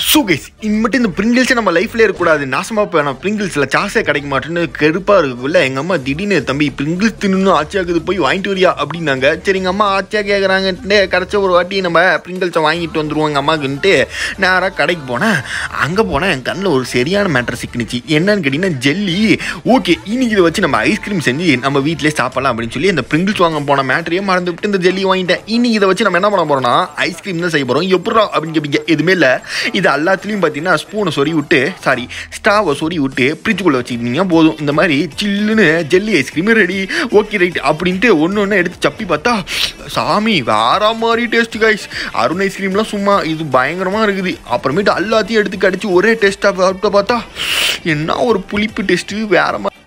so guys இனிமேட்டு இந்த பிரிங்கிள்ஸே நம்ம லைஃப்ல இருக்கக்கூடாது நாசமா போய் பிரிங்கிள்ஸில் சாஸே கிடைக்க மாட்டேன்னு கெருப்பாக இருக்குல்ல எங்கள் அம்மா திடீர்னு தம்பி பிரிங்கிள்ஸ் தின்னு ஆச்சியாக்குது போய் வாங்கிட்டு வரியா அப்படின்னாங்க சரி எங்கள் அம்மா ஆச்சியா கேட்குறாங்கன்ட்டு கிடச்ச ஒரு வாட்டி நம்ம பிரிங்கிள்ஸை வாங்கிட்டு வந்துருவோம் எங்கள் அம்மாக்குன்ட்டு நேராக கடைக்கு போனேன் அங்கே போனேன் என் கண்ணில் ஒரு சரியான மேட்டர் சிக்கினுச்சு என்னன்னு கேட்டிங்கன்னா ஜெல்லி ஓகே இன்னைக்கு இதை வச்சு நம்ம ஐஸ்கிரீம் செஞ்சு நம்ம வீட்டிலே சாப்பிடலாம் அப்படின்னு சொல்லி அந்த பிரிங்கிள்ஸ் வாங்க போன மேட்டரையே மறந்து விட்டு இந்த ஜெல்லி வாங்கிட்டேன் இன்னைக்கு இதை வச்சு நம்ம என்ன பண்ண போறோம்னா ஐஸ்கிரீம் தான் செய்ய போகிறோம் எப்படா அப்படின்னு கேட்பீங்க எதுவுமே இல்லை இது எல்லாத்துலேயும் பார்த்தீங்கன்னா ஸ்பூனை சொறி விட்டு சாரி ஸ்டாவை சொறி விட்டு ஃப்ரிட்ஜுக்குள்ளே வச்சுக்கிட்டீங்க போதும் இந்த மாதிரி சில்லுன்னு jelly ice cream ready okay right அப்படின்ட்டு ஒன்று ஒன்று எடுத்து சப்பி பார்த்தா சாமி வேற மாதிரி டேஸ்ட் கைஸ் அருண் ஐஸ்கிரீம்லாம் சும்மா இது பயங்கரமாக இருக்குது அப்புறமேட்டு எல்லாத்தையும் எடுத்து கடிச்சு ஒரே டேஸ்ட்டாக பார்த்தா என்ன ஒரு புளிப்பு டேஸ்ட்டு வேற மாதிரி